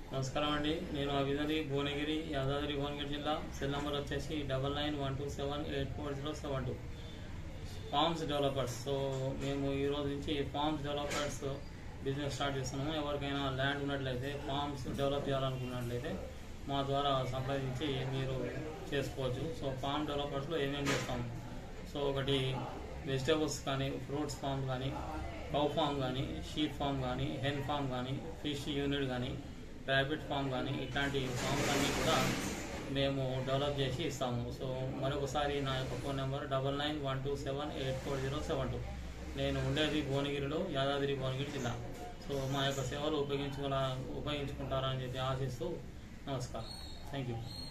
నమస్కారం అండి నేను అభినది భువనగిరి యాదాద్రి భువనగిరి జిల్లా సెల్ నెంబర్ వచ్చేసి double nine one two seven eight four zero seven two farms developers so మేము ఈ రోజు నుంచి ఫార్మ్స్ డెవలపర్స్ బిజినెస్ స్టార్ట్ చేస్తున్నాము ఎవరికైనా ల్యాండ్ ఉన్నట్లయితే ఫార్మ్స్ డెవలప్ చేయాలనుకున్నట్లయితే మా ద్వారా సంప్రదించి మీరు చేసుకోవచ్చు సో ఫార్మ్ డెవలపర్స్లో ఏమేమి చేస్తాము సో ఒకటి వెజిటేబుల్స్ కానీ ఫ్రూట్స్ ఫామ్ కానీ కౌ ఫామ్ కానీ షీప్ ఫామ్ కానీ హెన్ ఫామ్ కానీ ఫిష్ యూనిట్ కానీ ర్యాబిట్ ఫామ్ కానీ ఇట్లాంటి ఫామ్స్ అన్నీ కూడా మేము డెవలప్ చేసి ఇస్తాము సో మరొకసారి నా యొక్క phone number double nine one two seven eight four zero seven two నేను ఉండేది భువనగిరిలో యాదాద్రి భువనగిరి జిల్లా సో మా యొక్క సేవలు ఉపయోగించుకోవాల ఉపయోగించుకుంటారని చెప్పి ఆశిస్తూ నమస్కారం థ్యాంక్ యూ